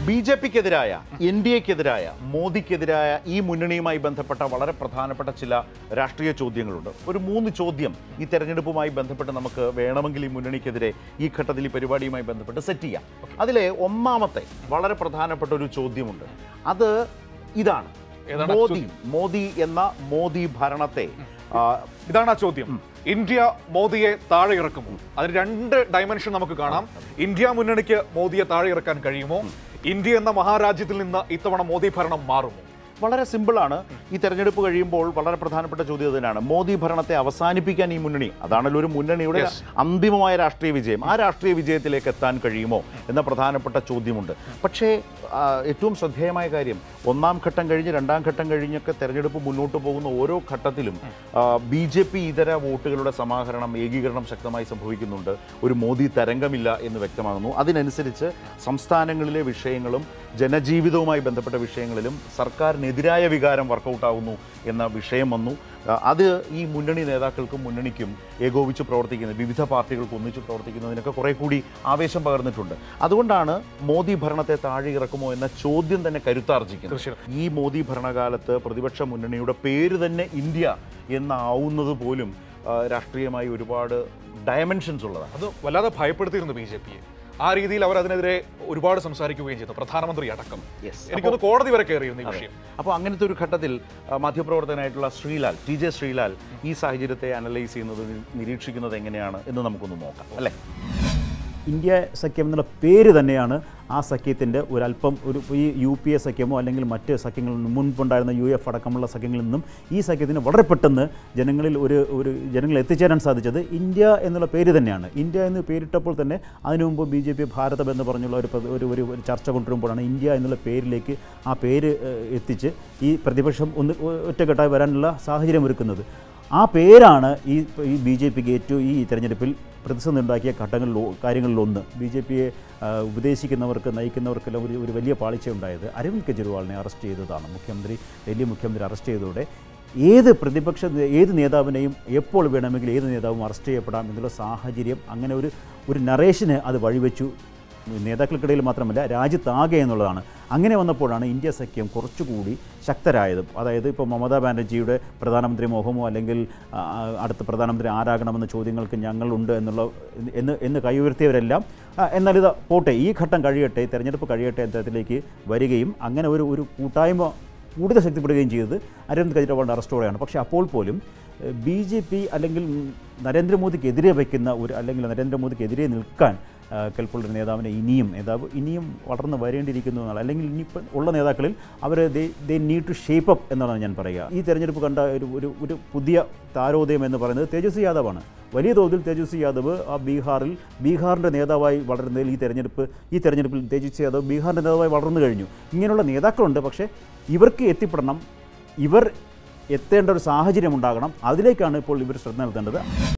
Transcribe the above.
B J പിക്കെതിരായ N D എക്കെതിരായ മോദിക്കെതിരായ ഈ മുന്നണിയുമായി ബന്ധപ്പെട്ട വളരെ പ്രധാനപ്പെട്ട ചില രാഷ്ട്രീയ ചോദ്യങ്ങളുണ്ട് ഒരു മൂന്ന് ചോദ്യം ഈ തെരഞ്ഞെടുപ്പുമായി ബന്ധപ്പെട്ട് നമുക്ക് വേണമെങ്കിൽ ഈ മുന്നണിക്കെതിരെ ഈ ഘട്ടത്തിൽ ഈ പരിപാടിയുമായി ബന്ധപ്പെട്ട് സെറ്റ് ചെയ്യാം അതിലെ ഒന്നാമത്തെ വളരെ പ്രധാനപ്പെട്ട ഒരു ചോദ്യമുണ്ട് അത് ഇതാണ് ഏതാണ് ആ മോദി മോദി എന്ന മോദി ഭരണത്തെ ആ, ഇതാണ് ആ ചോദ്യം ഇന്ത്യ മോദിയെ താഴെ ഇറക്കുമോ അതിന് രണ്ട് ഡയമെൻഷൻ നമുക്ക് കാണാം ഇന്ത്യ മുന്നണിക്ക് മോദിയെ താഴെ ഇറക്കാൻ കഴിയുമോ ഇന്ത്യ എന്ന മഹാരാജ്യത്തിൽ നിന്ന് ഇത്തവണ മോദി ഭരണം മാറുമോ വളരെ സിമ്പിളാണ് ഈ തെരഞ്ഞെടുപ്പ് കഴിയുമ്പോൾ വളരെ പ്രധാനപ്പെട്ട ചോദ്യം ഇതിനാണ് മോദി ഭരണത്തെ അവസാനിപ്പിക്കാൻ ഈ മുന്നണി അതാണല്ലോ ഒരു മുന്നണിയുടെ Yes. അന്തിമമായ രാഷ്ട്രീയ വിജയം ആ രാഷ്ട്രീയ വിജയത്തിലേക്ക് എത്താൻ കഴിയുമോ എന്ന പ്രധാനപ്പെട്ട ചോദ്യമുണ്ട് പക്ഷേ ആ, ഏറ്റവും ശ്രദ്ധേയമായ കാര്യം ഒന്നാം ഘട്ടം കഴിഞ്ഞ് രണ്ടാം ഘട്ടം കഴിഞ്ഞൊക്കെ തെരഞ്ഞെടുപ്പ് മുന്നോട്ട് പോകുന്ന ഓരോ ഘട്ടത്തിലും ബി ജെ പി ഇതര വോട്ടുകളുടെ സമാഹരണം ഏകീകരണം ശക്തമായി സംഭവിക്കുന്നുണ്ട് ഒരു മോദി തരംഗമില്ല എന്ന് വ്യക്തമാകുന്നു അതിനനുസരിച്ച് സംസ്ഥാനങ്ങളിലെ വിഷയങ്ങളും ജനജീവിതവുമായി ബന്ധപ്പെട്ട വിഷയങ്ങളിലും സർക്കാരിനെതിരായ വികാരം വർക്കൗട്ടാവുന്നു എന്ന വിഷയം വന്നു ആ, അത് ഈ മുന്നണി നേതാക്കൾക്കും മുന്നണിക്കും ഏകോപിച്ച് പ്രവർത്തിക്കുന്ന വിവിധ പാർട്ടികൾക്ക് ഒന്നിച്ച് പ്രവർത്തിക്കുന്നതിനൊക്കെ കുറെ കൂടി ആവേശം പകർന്നിട്ടുണ്ട് അതുകൊണ്ടാണ് മോദി ഭരണത്തെ താഴെ ഇറക്കുമോ എന്ന ചോദ്യം തന്നെ കരുത്താർജിക്കുന്നത് തീർച്ചയായും. ഈ മോദി ഭരണകാലത്ത് പ്രതിപക്ഷ മുന്നണിയുടെ പേര് തന്നെ ഇന്ത്യ എന്നാവുന്നത് പോലും ആ, രാഷ്ട്രീയമായി ഒരുപാട് ഡയമെൻഷൻസ് ഉള്ളതാണ് അത് വല്ലാതെ ഭയപ്പെടുത്തിയിരുന്നു ബി ജെ പിയെ ആ രീതിയിൽ അവർ അതിനെതിരെ ഒരുപാട് സംസാരിക്കുകയും ചെയ്തു പ്രധാനമന്ത്രി അടക്കം Yes. എനിക്കൊന്ന് കോടതി വരെ കയറിയിരുന്നു ഈ വിഷയം അപ്പോൾ അങ്ങനത്തെ ഒരു ഘട്ടത്തിൽ ആ, മാധ്യമപ്രവർത്തകനായിട്ടുള്ള ശ്രീലാൽ ടി ജെ ശ്രീലാൽ ഈ സാഹചര്യത്തെ അനലൈസ് ചെയ്യുന്നത് നി- നിരീക്ഷിക്കുന്നത് എങ്ങനെയാണ് എന്ന് നമുക്കൊന്ന് നോക്കാം അല്ലേ ഇന്ത്യ സഖ്യം എന്നുള്ള പേര് തന്നെയാണ് ആ സഖ്യത്തിൻ്റെ ഒരല്പം ഒരു ഈ യു പി എ സഖ്യമോ അല്ലെങ്കിൽ മറ്റ് സഖ്യങ്ങളിൽ നിന്നും മുൻപുണ്ടായിരുന്ന യു എഫ് അടക്കമുള്ള സഖ്യങ്ങളിൽ നിന്നും ഈ സഖ്യത്തിന് വളരെ പെട്ടെന്ന് ജനങ്ങളിൽ ഒരു ഒരു ജനങ്ങളിൽ എത്തിച്ചേരാൻ സാധിച്ചത് ഇന്ത്യ എന്നുള്ള പേര് തന്നെയാണ് ഇന്ത്യ എന്ന് പേരിട്ടപ്പോൾ തന്നെ അതിനു മുമ്പ് ബി ജെ പി ഭാരതം എന്ന് പറഞ്ഞുള്ള ഒരു പ്ര- ഒരു ഒരു ഒരു ചർച്ച കൊണ്ടുവരുമ്പോഴാണ് ഇന്ത്യ എന്നുള്ള പേരിലേക്ക് ആ പേര് ഏഹ്, എത്തിച്ച് ഈ പ്രതിപക്ഷം ഒന്ന് ഒ- ഒറ്റക്കെട്ടായി വരാനുള്ള സാഹചര്യം ഒരുക്കുന്നത് ആ പേരാണ് ഈ ഈ ബി ജെ പിക്ക് ഏറ്റവും ഈ തെരഞ്ഞെടുപ്പിൽ പ്രതിസന്ധി ഉണ്ടാക്കിയ ഘട്ടങ്ങളിൽ ഒ- കാര്യങ്ങളിലൊന്ന് ബി ജെ പിയെ ഉപദേശിക്കുന്നവർക്ക് നയിക്കുന്നവർക്കെല്ലാം ഒരു ഒരു വലിയ പാളിച്ച ഉണ്ടായത് അരവിന്ദ് കെജ്രിവാളിനെ അറസ്റ്റ് ചെയ്തതാണ് മുഖ്യമന്ത്രി ഡൽഹി മുഖ്യമന്ത്രി അറസ്റ്റ് ചെയ്തതോടെ ഏത് പ്രതിപക്ഷ ഏത് നേതാവിനെയും എപ്പോൾ വേണമെങ്കിലും ഏത് നേതാവും അറസ്റ്റ് ചെയ്യപ്പെടാം എന്നുള്ള സാഹചര്യം അങ്ങനെ ഒരു ഒരു നറേഷന് അത് വഴിവെച്ചു നേതാക്കൾക്കിടയിൽ മാത്രമല്ല രാജ്യത്താകെ എന്നുള്ളതാണ് അങ്ങനെ വന്നപ്പോഴാണ് ഇന്ത്യ സഖ്യം കുറച്ചുകൂടി ശക്തരായത് അതായത് ഇപ്പോൾ മമതാ ബാനർജിയുടെ പ്രധാനമന്ത്രി മോഹമോ അല്ലെങ്കിൽ ആ, അടുത്ത പ്രധാനമന്ത്രി ആരാകണമെന്ന ചോദ്യങ്ങൾക്ക് ഞങ്ങളുണ്ട് എന്നുള്ള എന്ന് എന്ന് കൈ ഉയർത്തിയവരെല്ലാം ആ, എന്നാൽ ഇത് പോട്ടെ ഈ ഘട്ടം കഴിയട്ടെ തെരഞ്ഞെടുപ്പ് കഴിയട്ടെ എന്ന തരത്തിലേക്ക് വരികയും അങ്ങനെ ഒരു ഒരു കൂട്ടായ്മ കൂടുതൽ ശക്തിപ്പെടുകയും ചെയ്തത് അരവിന്ദ് കെജ്രിവാളിൻ്റെ അറസ്റ്റോടെയാണ് പക്ഷേ അപ്പോൾ പോലും ബി ജെ പി അല്ലെങ്കിൽ നരേന്ദ്രമോദിക്കെതിരെ വയ്ക്കുന്ന ഒരു അല്ലെങ്കിൽ നരേന്ദ്രമോദിക്കെതിരെ നിൽക്കാൻ ആ, കെൽപ്പുള്ള ഒരു നേതാവിനെ ഇനിയും നേതാവ് ഇനിയും വളർന്ന് വരേണ്ടിയിരിക്കുന്നു എന്നാണ് അല്ലെങ്കിൽ ഇനിയിപ്പോൾ ഉള്ള നേതാക്കളിൽ അവർ they need to shape up എന്നാണ് ഞാൻ പറയുക ഈ തെരഞ്ഞെടുപ്പ് കണ്ട ഒരു ഒരു ഒരു പുതിയ താരോദയം എന്ന് പറയുന്നത് തേജസ്വി യാദവാണ് വലിയ തോതിൽ തേജസ്വി യാദവ് ആ ബീഹാറിൽ ബീഹാറിൻ്റെ നേതാവായി വളരുന്നതിൽ ഈ തെരഞ്ഞെടുപ്പ് ഈ തെരഞ്ഞെടുപ്പിൽ തേജസ്വി യാദവ് ബീഹാറിൻ്റെ നേതാവായി വളർന്നു കഴിഞ്ഞു ഇങ്ങനെയുള്ള നേതാക്കളുണ്ട് പക്ഷേ ഇവർക്ക് എത്തിപ്പെടണം ഇവർ എത്തേണ്ട ഒരു സാഹചര്യം ഉണ്ടാകണം അതിലേക്കാണ് ഇപ്പോൾ ഇവർ ശ്രദ്ധ നൽകേണ്ടത്